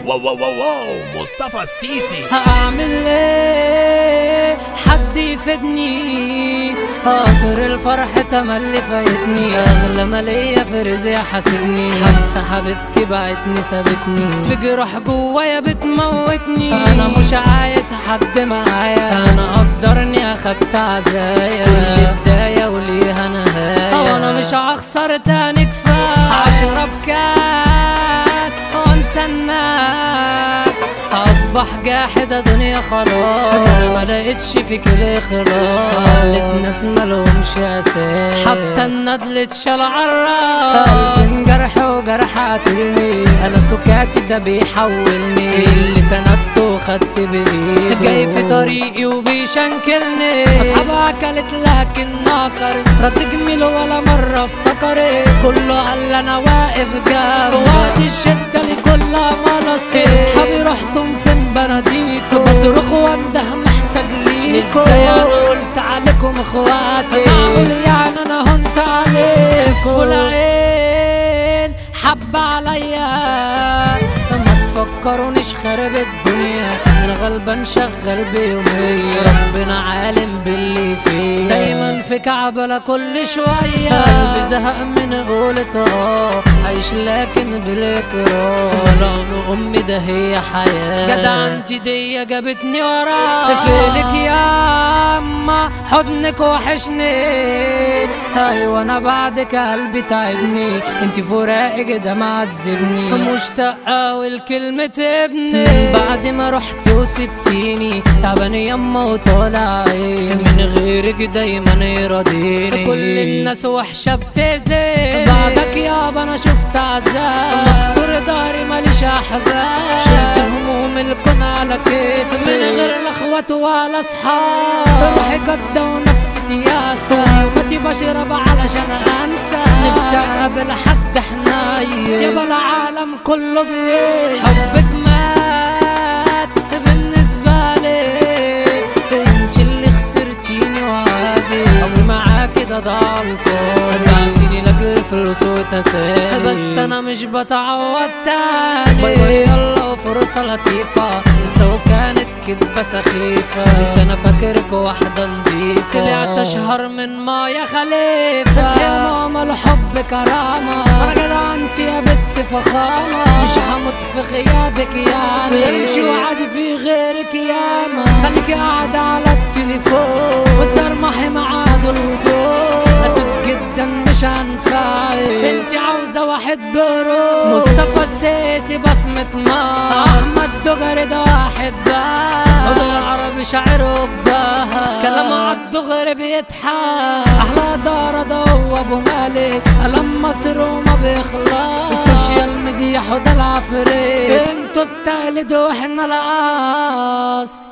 واو واو واو واو مصطفى السيسي هعمل ايه حد يفيدني خاطر الفرح تملي فايتني اغلى ما ليا في رزق حاسدني حتى حبيبتي بعتني سابتني في جراح جوايا بتموتني انا مش عايز حد معايا انا قدرني اخدت عزايا كل بداية وليها نهاية وانا مش هخسر تاني كفاية اشرب كاس وانسى الناس اصبح جاحدة دنيا خلاص انا ما لقيتش فيك الاخلاص خلت ناس مالهمش اساس حتى الندل اتشال عالراس الف جرح وجرح قاتلني انا سكاتي ده بيحولني اللي سندته خدت بايده جاي في طريقي وبيشنكلني اصحابها اكلت لكن نكرت رد جميل ولا مرة افتكرت كله قال انا واقف جنب وقت الشدة لكلها مناصير اصحابي رحتم فين بناديكم بصرخ وانده محتاج ليكم ازاي انا قلت عليكم اخواتي معقول يعني انا هنت عليكم العين حب عليا ما تفكرونيش خارب الدنيا انا غلبان شغال بيومية ربنا عالم باللي فيا دايما في كعبلة كل شوية قلبي زهق من قولة اه عايش لكن بالاكراه لعن امي ده هي حياة جدع انت دي جابتني وراها فيلك يا اما حضنك وحشني ايوه انا بعدك قلبي تعبني انت فراقك ده معذبني مشتاق اوي لكلمة ابني من بعد ما رحت وسبتيني تعبان يما وطالع عيني من غيرك دايما يراضيني كل الناس وحشة بتزيد بعدك يابا انا شفت عذاب مكسور داري ماليش احباب شلت هموم الكون على كتفي من غير لا اخوات ولا اصحاب روحي جدة ونفسيتي ياسة يومتي بشرب علشان انسى نفسي اقابل حد حنين يابا العالم كله بيه حبك مات بالنسبة لي انت اللي خسرتيني وعادي عمري معاكي ده ضعف بعتيني لاجل الفلوس وتسالي بس انا مش بتعوض تاني باي باي يلا وفرصة لطيفة لسه وكانت كدبة سخيفة كنت انا فاكرك واحدة نضيفة طلعت اشهر من ما يا خليفة بس يا ماما الحب كرامة انا جدع انت يا بنت فخامة مش هموت في غيابك يعني امشي وعادي في غيرك ياما خليكي قاعدة على التليفون وترمحي معاد الوضوء اسف جدا مش هنفعك انت عاوزة واحد برو مصطفى السيسي بصمة ما احمد دغري ده واحد بقى حضر العربي شاعر وبها كلامه عالدغري بيضحك احلى دار ده هو ابو مالك قلم مصر وما بيخلص السوشيال ميديا حوض العفريت انتوا التالت واحنا الاصل